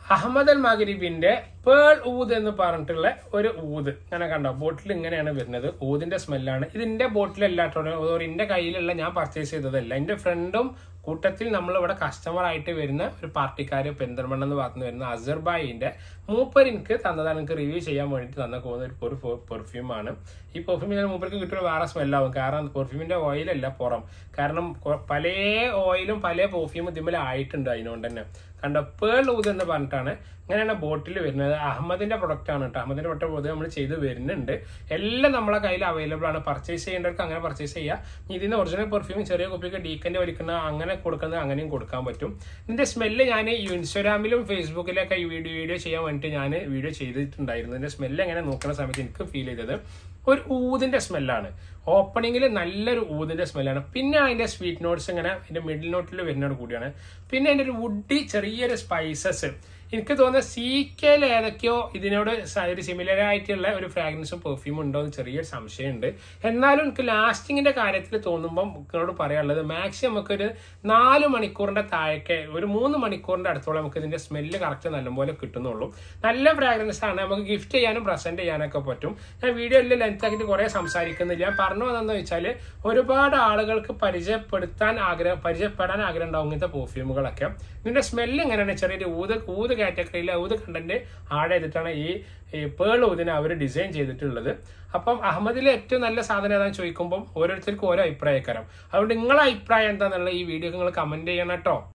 അഹമ്മദ് അൽ മഗരിബിന്റെ pearl ഊദ് എന്ന് പറഞ്ഞിട്ടുള്ള ഒരു ഊദ് ഇങ്ങനെ കണ്ടോ ബോട്ടിൽ ഇങ്ങനെയാണ് വരുന്നത് ഊദിന്റെ സ്മെല്ലാണ് ഇതിന്റെ ബോട്ടിലല്ലാട്ടോ എന്റെ കയ്യിലുള്ള ഞാൻ പർച്ചേസ് ചെയ്തതല്ല എന്റെ ഫ്രണ്ടും കൂട്ടത്തിൽ നമ്മൾ ഇവിടെ കസ്റ്റമർ ആയിട്ട് വരുന്ന ഒരു പാർട്ടിക്കാര് പെരിന്തൽമണ്ണ എന്ന് പറഞ്ഞു വരുന്ന അസർബായിന്റെ മൂപ്പർ എനിക്ക് തന്നതാണ് എനിക്ക് റിവ്യൂ ചെയ്യാൻ വേണ്ടിയിട്ട് തന്ന പോകുന്ന ഒരു പെർഫ്യൂം ആണ് ഈ പെർഫ്യൂം ഞാൻ മൂപ്പർക്ക് കിട്ടുന്ന വേറെ സ്മെല്ലാവും കാരണം പെർഫ്യൂമിന്റെ ഓയിലല്ല പുറം കാരണം കൊ- പല ഓയിലും പല പെർഫ്യൂം ഇതിമ്മൽ ആയിട്ടുണ്ട് അതിനോണ്ട് തന്നെ കണ്ട പേൾ ഊത് എന്ന് പറഞ്ഞിട്ടാണ് ഇങ്ങനെയാണ് ബോട്ടിൽ വരുന്നത് അഹമ്മദിന്റെ പ്രൊഡക്റ്റ് ആണ് കേട്ടോ അഹമ്മദിന്റെ പ്രൊഡക്റ്റ് പൊതുവെ നമ്മൾ ചെയ്ത് വരുന്നുണ്ട് എല്ലാം നമ്മളെ കയ്യിൽ അവൈലബിൾ ആണ് പർച്ചേസ് ചെയ്യേണ്ടവർക്ക് അങ്ങനെ പർച്ചേസ് ചെയ്യാം ഇനി ഇതിന്റെ ഒറിജിനൽ പെർഫ്യൂം ചെറിയ കുപ്പിക്ക് ഡീക്കന്റെ വലിക്കുന്ന അങ്ങനെ കൊടുക്കുന്നത് അങ്ങനെയും കൊടുക്കാൻ പറ്റും ഇതിന്റെ സ്മെല്ല് ഞാൻ ഈ ഇൻസ്റ്റാഗ്രാമിലും ഫേസ്ബുക്കിലൊക്കെ ഈ വീഡിയോ വീഡിയോ ചെയ്യാൻ വേണ്ടിയിട്ട് ഞാൻ വീഡിയോ ചെയ്തിട്ടുണ്ടായിരുന്നു ഇതിന്റെ സ്മെല്ല് എങ്ങനെ നോക്കുന്ന സമയത്ത് എനിക്ക് ഫീൽ ചെയ്തത് ഒരു ഊതിന്റെ സ്മെല്ലാണ് ഓപ്പണിങ്ങിൽ നല്ലൊരു ഊതിന്റെ സ്മെല്ലാണ് പിന്നെ അതിന്റെ സ്വീറ്റ് നോട്ട്സ് ഇങ്ങനെ അതിന്റെ മിഡിൽ നോട്ടിൽ വരുന്നതോട് കൂടിയാണ് പിന്നെ അതിന്റെ ഒരു വുഡി ചെറിയൊരു സ്പൈസസ് എനിക്ക് തോന്നുന്നത് സി കെയിൽ ഏതൊക്കെയോ ഇതിനോട് സ- ഒരു സിമിലർ ആയിട്ടുള്ള ഒരു ഫ്രാഗ്രൻസും പെർഫ്യൂം ഉണ്ടോ എന്ന് ചെറിയൊരു സംശയമുണ്ട് എന്നാലും എനിക്ക് ലാസ്റ്റിങ്ങിന്റെ കാര്യത്തിൽ തോന്നുമ്പോൾ നിങ്ങളോട് പറയാനുള്ളത് മാക്സിമം നമുക്കൊരു നാല് മണിക്കൂറിന്റെ താഴേക്ക് ഒരു മൂന്ന് മണിക്കൂറിന്റെ അടുത്തോളം നമുക്ക് ഇതിന്റെ സ്മെല്ല് കറക്റ്റ് നല്ലപോലെ കിട്ടുന്നുള്ളൂ നല്ല ഫ്രാഗ്രൻസ് ആണ് നമുക്ക് ഗിഫ്റ്റ് ചെയ്യാനും പ്രസന്റ് ചെയ്യാനൊക്കെ പറ്റും ഞാൻ വീഡിയോയിൽ ലെങ്ത് ആക്കിയിട്ട് കുറെ സംസാരിക്കുന്നില്ല ഞാൻ പറഞ്ഞു വന്നെന്ന് വെച്ചാൽ ഒരുപാട് ആളുകൾക്ക് പരിചയപ്പെടുത്താൻ ആഗ്രഹം പരിചയപ്പെടാൻ ആഗ്രഹം ഉണ്ടാവും ഇങ്ങനത്തെ പെർഫ്യൂമുകളൊക്കെ ഇതിന്റെ സ്മെല്ല് എങ്ങനെയാണ് ചെറിയൊരു ഊത് ഊത് കാറ്റഗറിയിൽ ഊത് കണ്ടന്റ് ആഡ് ചെയ്തിട്ടാണ് ഈ ഈ പേൾ ഊതിനെ അവർ ഡിസൈൻ ചെയ്തിട്ടുള്ളത് അപ്പം അഹമ്മദിലെ ഏറ്റവും നല്ല സാധനം ഏതാണെന്ന് ചോദിക്കുമ്പോൾ ഓരോരുത്തർക്കും ഓരോ അഭിപ്രായക്കാരം അതുകൊണ്ട് നിങ്ങളെ അഭിപ്രായം എന്താണെന്നുള്ള ഈ വീഡിയോ നിങ്ങൾ കമന്റ് ചെയ്യണം കേട്ടോ